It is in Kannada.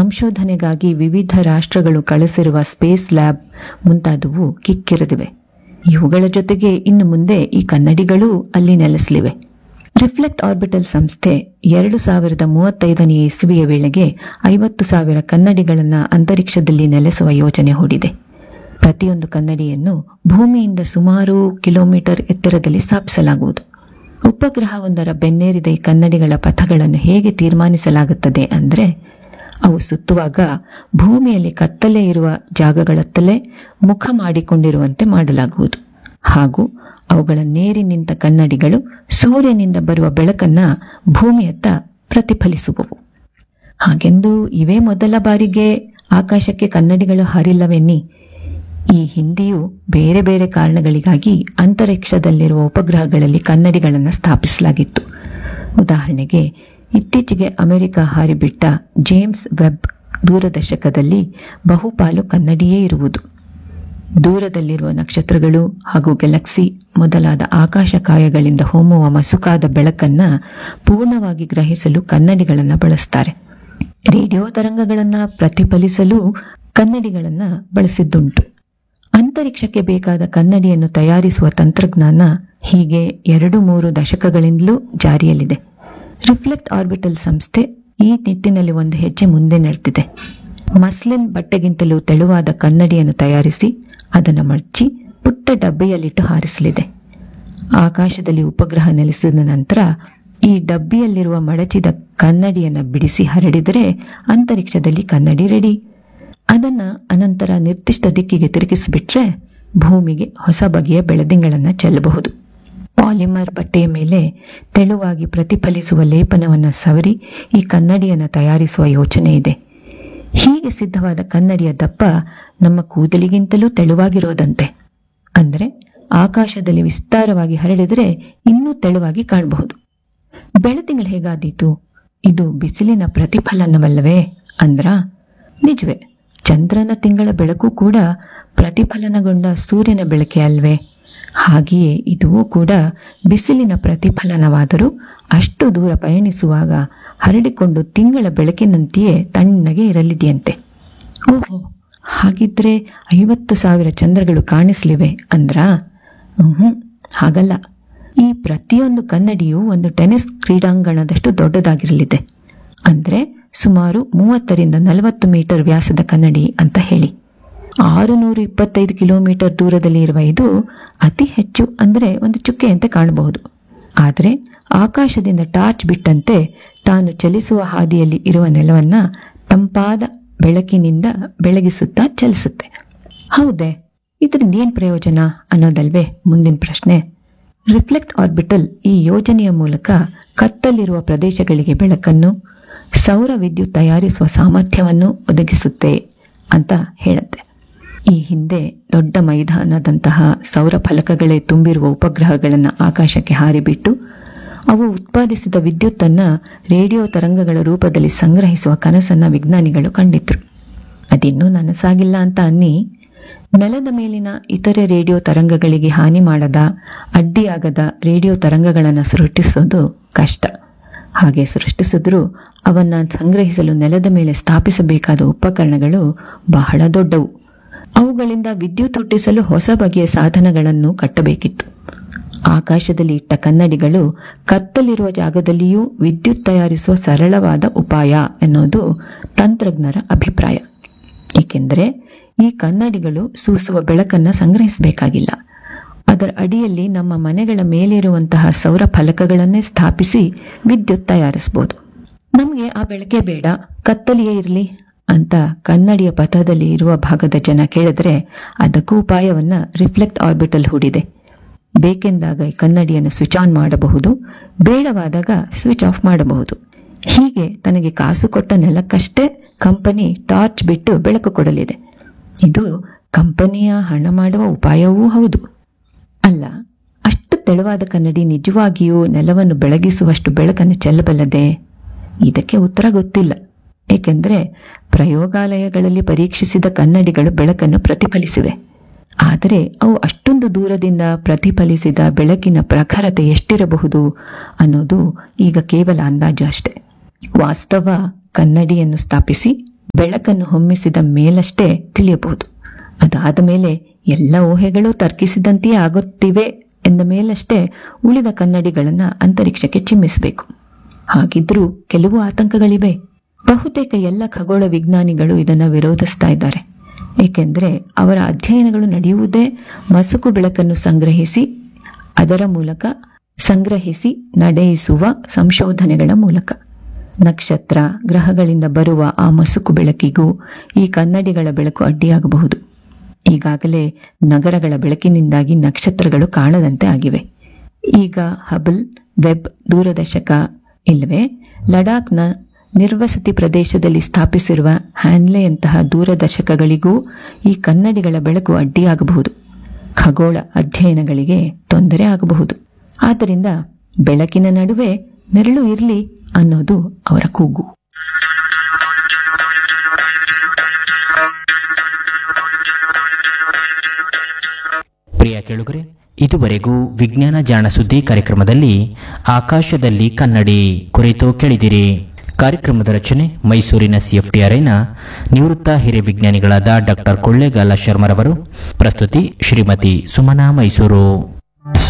ಸಂಶೋಧನೆಗಾಗಿ ವಿವಿಧ ರಾಷ್ಟ್ರಗಳು ಕಳಿಸಿರುವ ಸ್ಪೇಸ್ ಲ್ಯಾಬ್ ಮುಂತಾದವು ಕಿಕ್ಕಿರಿದಿವೆ ಇವುಗಳ ಜೊತೆಗೆ ಇನ್ನು ಮುಂದೆ ಈ ಕನ್ನಡಿಗಳೂ ಅಲ್ಲಿ ನೆಲೆಸಲಿವೆ ರಿಫ್ಲೆಕ್ಟ್ ಆರ್ಬಿಟಲ್ ಸಂಸ್ಥೆ ಎರಡು ಸಾವಿರದ ಮೂವತ್ತೈದನೇ ಇಸ್ವಿಯ ವೇಳೆಗೆ ಐವತ್ತು ಸಾವಿರ ಕನ್ನಡಿಗಳನ್ನು ಅಂತರಿಕ್ಷದಲ್ಲಿ ನೆಲೆಸುವ ಯೋಜನೆ ಹೂಡಿದೆ ಪ್ರತಿಯೊಂದು ಕನ್ನಡಿಯನ್ನು ಭೂಮಿಯಿಂದ ಸುಮಾರು ಕಿಲೋಮೀಟರ್ ಎತ್ತರದಲ್ಲಿ ಸ್ಥಾಪಿಸಲಾಗುವುದು ಉಪಗ್ರಹವೊಂದರ ಬೆನ್ನೇರಿದ ಈ ಕನ್ನಡಿಗಳ ಪಥಗಳನ್ನು ಹೇಗೆ ತೀರ್ಮಾನಿಸಲಾಗುತ್ತದೆ ಅಂದರೆ ಅವು ಸುತ್ತುವಾಗ ಭೂಮಿಯಲ್ಲಿ ಕತ್ತಲೆ ಇರುವ ಜಾಗಗಳತ್ತಲೇ ಮುಖ ಮಾಡಿಕೊಂಡಿರುವಂತೆ ಮಾಡಲಾಗುವುದು ಹಾಗೂ ಅವುಗಳ ನೇರಿ ನಿಂತ ಕನ್ನಡಿಗಳು ಸೂರ್ಯನಿಂದ ಬರುವ ಬೆಳಕನ್ನ ಭೂಮಿಯತ್ತ ಪ್ರತಿಫಲಿಸುವವು ಹಾಗೆಂದು ಇವೇ ಮೊದಲ ಬಾರಿಗೆ ಆಕಾಶಕ್ಕೆ ಕನ್ನಡಿಗಳು ಹಾರಿಲ್ಲವೆನ್ನಿ ಈ ಹಿಂದೆಯೂ ಬೇರೆ ಬೇರೆ ಕಾರಣಗಳಿಗಾಗಿ ಅಂತರಿಕ್ಷದಲ್ಲಿರುವ ಉಪಗ್ರಹಗಳಲ್ಲಿ ಕನ್ನಡಿಗಳನ್ನು ಸ್ಥಾಪಿಸಲಾಗಿತ್ತು ಉದಾಹರಣೆಗೆ ಇತ್ತೀಚೆಗೆ ಅಮೆರಿಕ ಹಾರಿಬಿಟ್ಟ ಜೇಮ್ಸ್ ವೆಬ್ ದೂರದರ್ಶಕದಲ್ಲಿ ಬಹುಪಾಲು ಕನ್ನಡಿಯೇ ಇರುವುದು ದೂರದಲ್ಲಿರುವ ನಕ್ಷತ್ರಗಳು ಹಾಗೂ ಗ್ಯಾಲಕ್ಸಿ ಮೊದಲಾದ ಆಕಾಶಕಾಯಗಳಿಂದ ಹೊಮ್ಮುವ ಮಸುಕಾದ ಬೆಳಕನ್ನ ಪೂರ್ಣವಾಗಿ ಗ್ರಹಿಸಲು ಕನ್ನಡಿಗಳನ್ನು ಬಳಸ್ತಾರೆ ರೇಡಿಯೋ ತರಂಗಗಳನ್ನು ಪ್ರತಿಫಲಿಸಲು ಕನ್ನಡಿಗಳನ್ನು ಬಳಸಿದ್ದುಂಟು ಅಂತರಿಕ್ಷಕ್ಕೆ ಬೇಕಾದ ಕನ್ನಡಿಯನ್ನು ತಯಾರಿಸುವ ತಂತ್ರಜ್ಞಾನ ಹೀಗೆ ಎರಡು ಮೂರು ದಶಕಗಳಿಂದಲೂ ಜಾರಿಯಲ್ಲಿದೆ ರಿಫ್ಲೆಕ್ಟ್ ಆರ್ಬಿಟಲ್ ಸಂಸ್ಥೆ ಈ ನಿಟ್ಟಿನಲ್ಲಿ ಒಂದು ಹೆಜ್ಜೆ ಮುಂದೆ ನಡೆದಿದೆ ಮಸ್ಲಿನ್ ಬಟ್ಟೆಗಿಂತಲೂ ತೆಳುವಾದ ಕನ್ನಡಿಯನ್ನು ತಯಾರಿಸಿ ಅದನ್ನು ಮಡಚಿ ಪುಟ್ಟ ಡಬ್ಬೆಯಲ್ಲಿಟ್ಟು ಹಾರಿಸಲಿದೆ ಆಕಾಶದಲ್ಲಿ ಉಪಗ್ರಹ ನೆಲೆಸಿದ ನಂತರ ಈ ಡಬ್ಬಿಯಲ್ಲಿರುವ ಮಡಚಿದ ಕನ್ನಡಿಯನ್ನು ಬಿಡಿಸಿ ಹರಡಿದರೆ ಅಂತರಿಕ್ಷದಲ್ಲಿ ಕನ್ನಡಿ ರೆಡಿ ಅದನ್ನ ಅನಂತರ ನಿರ್ದಿಷ್ಟ ದಿಕ್ಕಿಗೆ ತಿರುಗಿಸಿಬಿಟ್ರೆ ಭೂಮಿಗೆ ಹೊಸ ಬಗೆಯ ಬೆಳದಿಂಗಳನ್ನು ಚೆಲ್ಲಬಹುದು ಪಾಲಿಮರ್ ಬಟ್ಟೆಯ ಮೇಲೆ ತೆಳುವಾಗಿ ಪ್ರತಿಫಲಿಸುವ ಲೇಪನವನ್ನು ಸವರಿ ಈ ಕನ್ನಡಿಯನ್ನು ತಯಾರಿಸುವ ಯೋಚನೆ ಇದೆ ಹೀಗೆ ಸಿದ್ಧವಾದ ಕನ್ನಡಿಯ ದಪ್ಪ ನಮ್ಮ ಕೂದಲಿಗಿಂತಲೂ ತೆಳುವಾಗಿರೋದಂತೆ ಅಂದರೆ ಆಕಾಶದಲ್ಲಿ ವಿಸ್ತಾರವಾಗಿ ಹರಡಿದರೆ ಇನ್ನೂ ತೆಳುವಾಗಿ ಕಾಣಬಹುದು ಬೆಳದಿಂಗಳು ಹೇಗಾದೀತು ಇದು ಬಿಸಿಲಿನ ಪ್ರತಿಫಲನವಲ್ಲವೇ ಅಂದ್ರ ನಿಜವೇ ಚಂದ್ರನ ತಿಂಗಳ ಬೆಳಕು ಕೂಡ ಪ್ರತಿಫಲನಗೊಂಡ ಸೂರ್ಯನ ಬೆಳಕೆ ಅಲ್ವೇ ಹಾಗೆಯೇ ಇದೂ ಕೂಡ ಬಿಸಿಲಿನ ಪ್ರತಿಫಲನವಾದರೂ ಅಷ್ಟು ದೂರ ಪಯಣಿಸುವಾಗ ಹರಡಿಕೊಂಡು ತಿಂಗಳ ಬೆಳಕಿನಂತೆಯೇ ತಣ್ಣಗೆ ಇರಲಿದೆಯಂತೆ ಓಹೋ ಹಾಗಿದ್ರೆ ಐವತ್ತು ಸಾವಿರ ಚಂದ್ರಗಳು ಕಾಣಿಸ್ಲಿವೆ ಅಂದ್ರಾ ಹ್ಮ್ ಹಾಗಲ್ಲ ಈ ಪ್ರತಿಯೊಂದು ಕನ್ನಡಿಯೂ ಒಂದು ಟೆನ್ನಿಸ್ ಕ್ರೀಡಾಂಗಣದಷ್ಟು ದೊಡ್ಡದಾಗಿರಲಿದೆ ಅಂದ್ರೆ ಸುಮಾರು ಮೂವತ್ತರಿಂದ ನಲವತ್ತು ಮೀಟರ್ ವ್ಯಾಸದ ಕನ್ನಡಿ ಅಂತ ಹೇಳಿ ಆರುನೂರ ಇಪ್ಪತ್ತೈದು ಕಿಲೋಮೀಟರ್ ದೂರದಲ್ಲಿ ಇರುವ ಇದು ಅತಿ ಹೆಚ್ಚು ಅಂದರೆ ಒಂದು ಚುಕ್ಕೆಯಂತೆ ಕಾಣಬಹುದು ಆದರೆ ಆಕಾಶದಿಂದ ಟಾರ್ಚ್ ಬಿಟ್ಟಂತೆ ತಾನು ಚಲಿಸುವ ಹಾದಿಯಲ್ಲಿ ಇರುವ ನೆಲವನ್ನ ತಂಪಾದ ಬೆಳಕಿನಿಂದ ಬೆಳಗಿಸುತ್ತಾ ಚಲಿಸುತ್ತೆ ಹೌದೇ ಇದರಿಂದ ಏನು ಪ್ರಯೋಜನ ಅನ್ನೋದಲ್ವೇ ಮುಂದಿನ ಪ್ರಶ್ನೆ ರಿಫ್ಲೆಕ್ಟ್ ಆರ್ಬಿಟಲ್ ಈ ಯೋಜನೆಯ ಮೂಲಕ ಕತ್ತಲಿರುವ ಪ್ರದೇಶಗಳಿಗೆ ಬೆಳಕನ್ನು ಸೌರ ವಿದ್ಯುತ್ ತಯಾರಿಸುವ ಸಾಮರ್ಥ್ಯವನ್ನು ಒದಗಿಸುತ್ತೆ ಅಂತ ಹೇಳುತ್ತೆ ಈ ಹಿಂದೆ ದೊಡ್ಡ ಮೈದಾನದಂತಹ ಸೌರ ಫಲಕಗಳೇ ತುಂಬಿರುವ ಉಪಗ್ರಹಗಳನ್ನು ಆಕಾಶಕ್ಕೆ ಹಾರಿಬಿಟ್ಟು ಅವು ಉತ್ಪಾದಿಸಿದ ವಿದ್ಯುತ್ತನ್ನು ರೇಡಿಯೋ ತರಂಗಗಳ ರೂಪದಲ್ಲಿ ಸಂಗ್ರಹಿಸುವ ಕನಸನ್ನ ವಿಜ್ಞಾನಿಗಳು ಕಂಡಿದ್ರು ಅದಿನ್ನೂ ನನಸಾಗಿಲ್ಲ ಅಂತ ಅನ್ನಿ ನೆಲದ ಮೇಲಿನ ಇತರೆ ರೇಡಿಯೋ ತರಂಗಗಳಿಗೆ ಹಾನಿ ಮಾಡದ ಅಡ್ಡಿಯಾಗದ ರೇಡಿಯೋ ತರಂಗಗಳನ್ನು ಸೃಷ್ಟಿಸೋದು ಕಷ್ಟ ಹಾಗೆ ಸೃಷ್ಟಿಸಿದ್ರೂ ಅವನ್ನ ಸಂಗ್ರಹಿಸಲು ನೆಲದ ಮೇಲೆ ಸ್ಥಾಪಿಸಬೇಕಾದ ಉಪಕರಣಗಳು ಬಹಳ ದೊಡ್ಡವು ಅವುಗಳಿಂದ ವಿದ್ಯುತ್ ಹುಟ್ಟಿಸಲು ಹೊಸ ಬಗೆಯ ಸಾಧನಗಳನ್ನು ಕಟ್ಟಬೇಕಿತ್ತು ಆಕಾಶದಲ್ಲಿ ಇಟ್ಟ ಕನ್ನಡಿಗಳು ಕತ್ತಲಿರುವ ಜಾಗದಲ್ಲಿಯೂ ವಿದ್ಯುತ್ ತಯಾರಿಸುವ ಸರಳವಾದ ಉಪಾಯ ಎನ್ನುವುದು ತಂತ್ರಜ್ಞರ ಅಭಿಪ್ರಾಯ ಏಕೆಂದರೆ ಈ ಕನ್ನಡಿಗಳು ಸೂಸುವ ಬೆಳಕನ್ನು ಸಂಗ್ರಹಿಸಬೇಕಾಗಿಲ್ಲ ಅದರ ಅಡಿಯಲ್ಲಿ ನಮ್ಮ ಮನೆಗಳ ಮೇಲಿರುವಂತಹ ಸೌರ ಫಲಕಗಳನ್ನೇ ಸ್ಥಾಪಿಸಿ ವಿದ್ಯುತ್ ತಯಾರಿಸಬಹುದು ನಮಗೆ ಆ ಬೆಳಕೆ ಬೇಡ ಕತ್ತಲಿಯೇ ಇರಲಿ ಅಂತ ಕನ್ನಡಿಯ ಪಥದಲ್ಲಿ ಇರುವ ಭಾಗದ ಜನ ಕೇಳಿದ್ರೆ ಅದಕ್ಕೂ ಉಪಾಯವನ್ನ ರಿಫ್ಲೆಕ್ಟ್ ಆರ್ಬಿಟಲ್ ಹೂಡಿದೆ ಬೇಕೆಂದಾಗ ಈ ಕನ್ನಡಿಯನ್ನು ಸ್ವಿಚ್ ಆನ್ ಮಾಡಬಹುದು ಬೇಡವಾದಾಗ ಸ್ವಿಚ್ ಆಫ್ ಮಾಡಬಹುದು ಹೀಗೆ ತನಗೆ ಕಾಸು ಕೊಟ್ಟ ನೆಲಕ್ಕಷ್ಟೇ ಕಂಪನಿ ಟಾರ್ಚ್ ಬಿಟ್ಟು ಬೆಳಕು ಕೊಡಲಿದೆ ಇದು ಕಂಪನಿಯ ಹಣ ಮಾಡುವ ಉಪಾಯವೂ ಹೌದು ಅಲ್ಲ ಅಷ್ಟು ತೆಳುವಾದ ಕನ್ನಡಿ ನಿಜವಾಗಿಯೂ ನೆಲವನ್ನು ಬೆಳಗಿಸುವಷ್ಟು ಬೆಳಕನ್ನು ಚೆಲ್ಲಬಲ್ಲದೆ ಇದಕ್ಕೆ ಉತ್ತರ ಗೊತ್ತಿಲ್ಲ ಏಕೆಂದರೆ ಪ್ರಯೋಗಾಲಯಗಳಲ್ಲಿ ಪರೀಕ್ಷಿಸಿದ ಕನ್ನಡಿಗಳು ಬೆಳಕನ್ನು ಪ್ರತಿಫಲಿಸಿವೆ ಆದರೆ ಅವು ಅಷ್ಟೊಂದು ದೂರದಿಂದ ಪ್ರತಿಫಲಿಸಿದ ಬೆಳಕಿನ ಪ್ರಖರತೆ ಎಷ್ಟಿರಬಹುದು ಅನ್ನೋದು ಈಗ ಕೇವಲ ಅಂದಾಜು ಅಷ್ಟೆ ವಾಸ್ತವ ಕನ್ನಡಿಯನ್ನು ಸ್ಥಾಪಿಸಿ ಬೆಳಕನ್ನು ಹೊಮ್ಮಿಸಿದ ಮೇಲಷ್ಟೇ ತಿಳಿಯಬಹುದು ಅದಾದ ಮೇಲೆ ಎಲ್ಲ ಊಹೆಗಳು ತರ್ಕಿಸಿದಂತೆಯೇ ಆಗುತ್ತಿವೆ ಎಂದ ಮೇಲಷ್ಟೇ ಉಳಿದ ಕನ್ನಡಿಗಳನ್ನ ಅಂತರಿಕ್ಷಕ್ಕೆ ಚಿಮ್ಮಿಸಬೇಕು ಹಾಗಿದ್ರೂ ಕೆಲವು ಆತಂಕಗಳಿವೆ ಬಹುತೇಕ ಎಲ್ಲ ಖಗೋಳ ವಿಜ್ಞಾನಿಗಳು ಇದನ್ನ ವಿರೋಧಿಸ್ತಾ ಇದ್ದಾರೆ ಏಕೆಂದ್ರೆ ಅವರ ಅಧ್ಯಯನಗಳು ನಡೆಯುವುದೇ ಮಸುಕು ಬೆಳಕನ್ನು ಸಂಗ್ರಹಿಸಿ ಅದರ ಮೂಲಕ ಸಂಗ್ರಹಿಸಿ ನಡೆಯಿಸುವ ಸಂಶೋಧನೆಗಳ ಮೂಲಕ ನಕ್ಷತ್ರ ಗ್ರಹಗಳಿಂದ ಬರುವ ಆ ಮಸುಕು ಬೆಳಕಿಗೂ ಈ ಕನ್ನಡಿಗಳ ಬೆಳಕು ಅಡ್ಡಿಯಾಗಬಹುದು ಈಗಾಗಲೇ ನಗರಗಳ ಬೆಳಕಿನಿಂದಾಗಿ ನಕ್ಷತ್ರಗಳು ಕಾಣದಂತೆ ಆಗಿವೆ ಈಗ ಹಬಲ್ ವೆಬ್ ದೂರದರ್ಶಕ ಇಲ್ಲವೇ ಲಡಾಖ್ನ ನಿರ್ವಸತಿ ಪ್ರದೇಶದಲ್ಲಿ ಸ್ಥಾಪಿಸಿರುವ ಹ್ಯಾನ್ಲೆಯಂತಹ ದೂರದರ್ಶಕಗಳಿಗೂ ಈ ಕನ್ನಡಿಗಳ ಬೆಳಕು ಅಡ್ಡಿಯಾಗಬಹುದು ಖಗೋಳ ಅಧ್ಯಯನಗಳಿಗೆ ತೊಂದರೆ ಆಗಬಹುದು ಆದ್ದರಿಂದ ಬೆಳಕಿನ ನಡುವೆ ನೆರಳು ಇರಲಿ ಅನ್ನೋದು ಅವರ ಕೂಗು ಪ್ರಿಯ ಕೇಳುಗರೆ ಇದುವರೆಗೂ ವಿಜ್ಞಾನ ಜಾಣ ಸುದ್ದಿ ಕಾರ್ಯಕ್ರಮದಲ್ಲಿ ಆಕಾಶದಲ್ಲಿ ಕನ್ನಡಿ ಕುರಿತು ಕೇಳಿದಿರಿ ಕಾರ್ಯಕ್ರಮದ ರಚನೆ ಮೈಸೂರಿನ ಸಿಎಫ್ಟಿಆರ್ಐನ ನಿವೃತ್ತ ಹಿರಿಯ ವಿಜ್ಞಾನಿಗಳಾದ ಡಾಕ್ಟರ್ ಕೊಳ್ಳೇಗಾಲ ಶರ್ಮರವರು ಪ್ರಸ್ತುತಿ ಶ್ರೀಮತಿ ಸುಮನಾ ಮೈಸೂರು